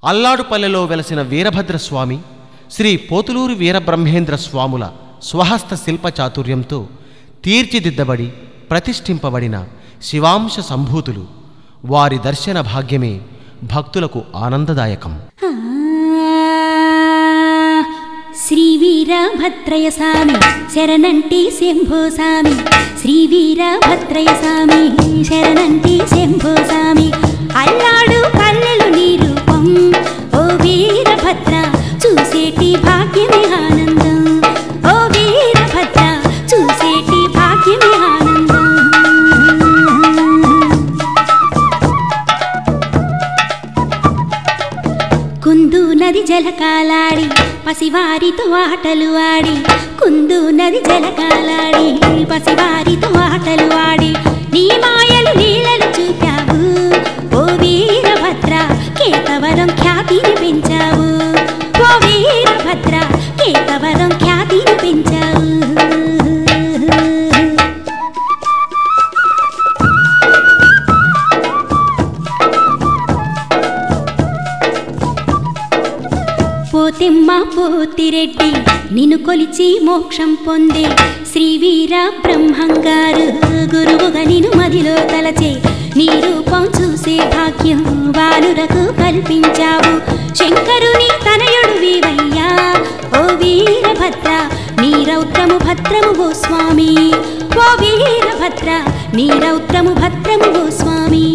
అల్లాడుపల్లెలో వెలసిన వీరభద్రస్వామి శ్రీ పోతులూరు వీరబ్రహ్మేంద్ర స్వాముల స్వహస్త శిల్ప చాతుర్యంతో తీర్చిదిద్దబడి ప్రతిష్ఠింపబడిన శివాంశ సంభూతులు వారి దర్శన భాగ్యమే భక్తులకు ఆనందదాయకం ఆ, శ్రీ వీరభద్రయ స్వామి శరణంటి శంభో స్వామి శ్రీ వీరభద్రయ స్వామి శరణంటి శంభో స్వామి అల్లాడు పల్లెలు నీ రూపం ఓ వీరభద్ర చూసేటి భాగ్యమే ఆనందం ఓ వీరభద్ర చూసేటి భాగ్యమే ఆనందం కుందు నది జలకాలాడి పసివారితో ఆటలు ఆడి కుందు నది జలకాలాడి పసివారితో ఆటలు ఆడి నీ మాయలు లీలలు చూపావు ఓ వీరభద్ర కేతవరం ఖ్యాతిని పెంచావు ఓ వీరభద్ర కేతవరం ఖ్యాతిని పెంచావు పోతెమ్మ పోతిరెడ్డి నిన్ను కొలిచి మోక్షం పొందే శ్రీవీర బ్రహ్మంగారు గురువుగా నిన్ను మదిలో తలచే నీ రూపం చూసే భాగ్యం బాలురకు కల్పించావు శంకరుని తనయుడు వీవయ్యా ఓ వీరభద్ర నీ రౌద్రము భద్రము ఓ స్వామి ఓ వీరభద్ర నీ రౌద్రము భద్రము ఓ స్వామి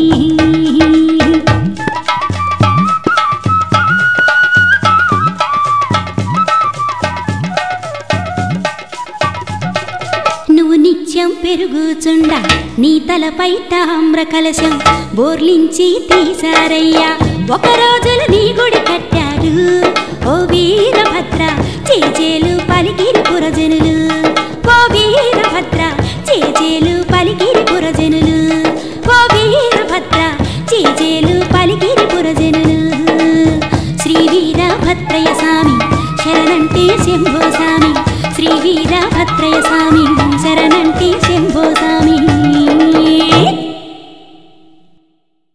నువ్వు నిత్యం పెరుగుచుండ నీ తలపై తామ్ర కలశం బోర్లించి తీసారయ్యా ఒక రోజులు నీ గుడి కట్టారు ఓ వీరభద్ర చేజేలు పలికిరి పురజనులు